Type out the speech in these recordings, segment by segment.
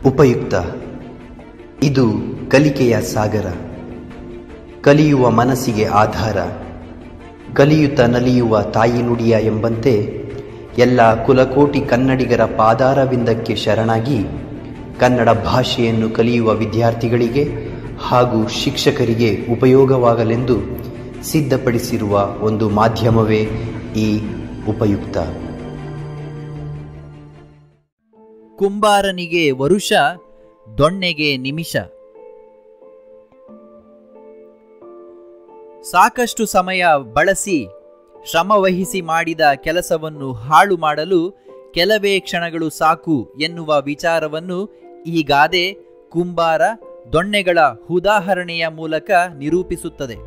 ಉಪಯುಕ್ತ ಇದು ಕಲಿಕೆಯ ಸಾಗರ ಕಲಿಯುವ ಮನಸ್ಸಿಗೆ ಆಧಾರ ಕಲಿಯುತ್ತ ನಲಿಯುವ ತಾಯಿ ನುಡಿಯ ಎಂಬಂತೆ ಎಲ್ಲ ಕುಲಕೋಟಿ ಕನ್ನಡಿಗರ ಪಾದಾರವಿಂದಕ್ಕೆ ಶರಣಾಗಿ ಕನ್ನಡ ಭಾಷೆಯನ್ನು ಕಲಿಯುವ ವಿದ್ಯಾರ್ಥಿಗಳಿಗೆ ಹಾಗೂ ಶಿಕ್ಷಕರಿಗೆ ಉಪಯೋಗವಾಗಲೆಂದು ಸಿದ್ಧಪಡಿಸಿರುವ ಒಂದು ಮಾಧ್ಯಮವೇ ಈ ಉಪಯುಕ್ತ ಕುಂಬಾರನಿಗೆ ವರುಷ ದೊಣ್ಣೆಗೆ ನಿಮಿಷ ಸಾಕಷ್ಟು ಸಮಯ ಬಳಸಿ ಶ್ರಮವಹಿಸಿ ಮಾಡಿದ ಕೆಲಸವನ್ನು ಹಾಳು ಮಾಡಲು ಕೆಲವೇ ಕ್ಷಣಗಳು ಸಾಕು ಎನ್ನುವ ವಿಚಾರವನ್ನು ಈ ಗಾದೆ ಕುಂಬಾರ ದೊಣ್ಣೆಗಳ ಉದಾಹರಣೆಯ ಮೂಲಕ ನಿರೂಪಿಸುತ್ತದೆ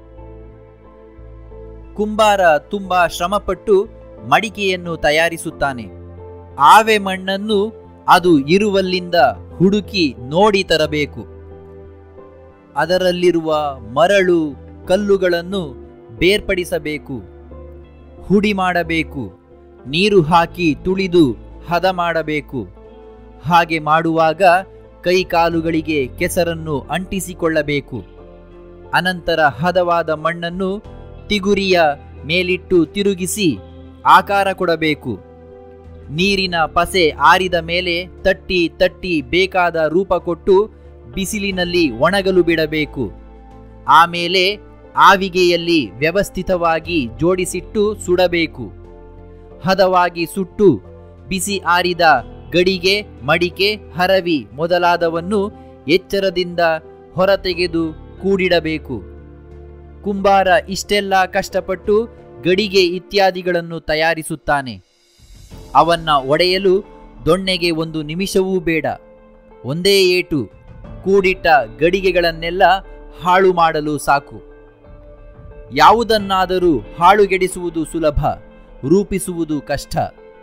ಕುಂಬಾರ ತುಂಬಾ ಶ್ರಮಪಟ್ಟು ಮಡಿಕೆಯನ್ನು ತಯಾರಿಸುತ್ತಾನೆ ಆವೆ ಮಣ್ಣನ್ನು ಅದು ಇರುವಲ್ಲಿಂದ ಹುಡುಕಿ ನೋಡಿ ತರಬೇಕು ಅದರಲ್ಲಿರುವ ಮರಳು ಕಲ್ಲುಗಳನ್ನು ಬೇರ್ಪಡಿಸಬೇಕು ಹುಡಿ ಮಾಡಬೇಕು ನೀರು ಹಾಕಿ ತುಳಿದು ಹದ ಮಾಡಬೇಕು ಹಾಗೆ ಮಾಡುವಾಗ ಕೈಕಾಲುಗಳಿಗೆ ಕೆಸರನ್ನು ಅಂಟಿಸಿಕೊಳ್ಳಬೇಕು ಅನಂತರ ಹದವಾದ ಮಣ್ಣನ್ನು ತಿಗುರಿಯ ಮೇಲಿಟ್ಟು ತಿರುಗಿಸಿ ಆಕಾರ ಕೊಡಬೇಕು ನೀರಿನ ಪಸೆ ಆರಿದ ಮೇಲೆ ತಟ್ಟಿ ತಟ್ಟಿ ಬೇಕಾದ ರೂಪ ಕೊಟ್ಟು ಬಿಸಿಲಿನಲ್ಲಿ ಒಣಗಲು ಬಿಡಬೇಕು ಆಮೇಲೆ ಆವಿಗೆಯಲ್ಲಿ ವ್ಯವಸ್ಥಿತವಾಗಿ ಜೋಡಿಸಿಟ್ಟು ಸುಡಬೇಕು ಹದವಾಗಿ ಸುಟ್ಟು ಬಿಸಿ ಆರಿದ ಗಡಿಗೆ ಮಡಿಕೆ ಹರವಿ ಮೊದಲಾದವನ್ನು ಎಚ್ಚರದಿಂದ ಹೊರತೆಗೆದು ಕೂಡಿಡಬೇಕು ಕುಂಬಾರ ಇಷ್ಟೆಲ್ಲ ಕಷ್ಟಪಟ್ಟು ಗಡಿಗೆ ಇತ್ಯಾದಿಗಳನ್ನು ತಯಾರಿಸುತ್ತಾನೆ ಅವನ್ನ ಒಡೆಯಲು ದೊಣ್ಣೆಗೆ ಒಂದು ನಿಮಿಷವೂ ಬೇಡ ಒಂದೇ ಏಟು ಕೂಡಿಟ್ಟ ಗಡಿಗೆಗಳನ್ನೆಲ್ಲ ಹಾಳು ಮಾಡಲು ಸಾಕು ಯಾವುದನ್ನಾದರೂ ಹಾಳುಗೆಡಿಸುವುದು ಸುಲಭ ರೂಪಿಸುವುದು ಕಷ್ಟ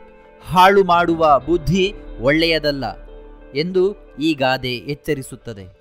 ಹಾಳು ಮಾಡುವ ಬುದ್ಧಿ ಒಳ್ಳೆಯದಲ್ಲ ಎಂದು ಈ ಗಾದೆ ಎಚ್ಚರಿಸುತ್ತದೆ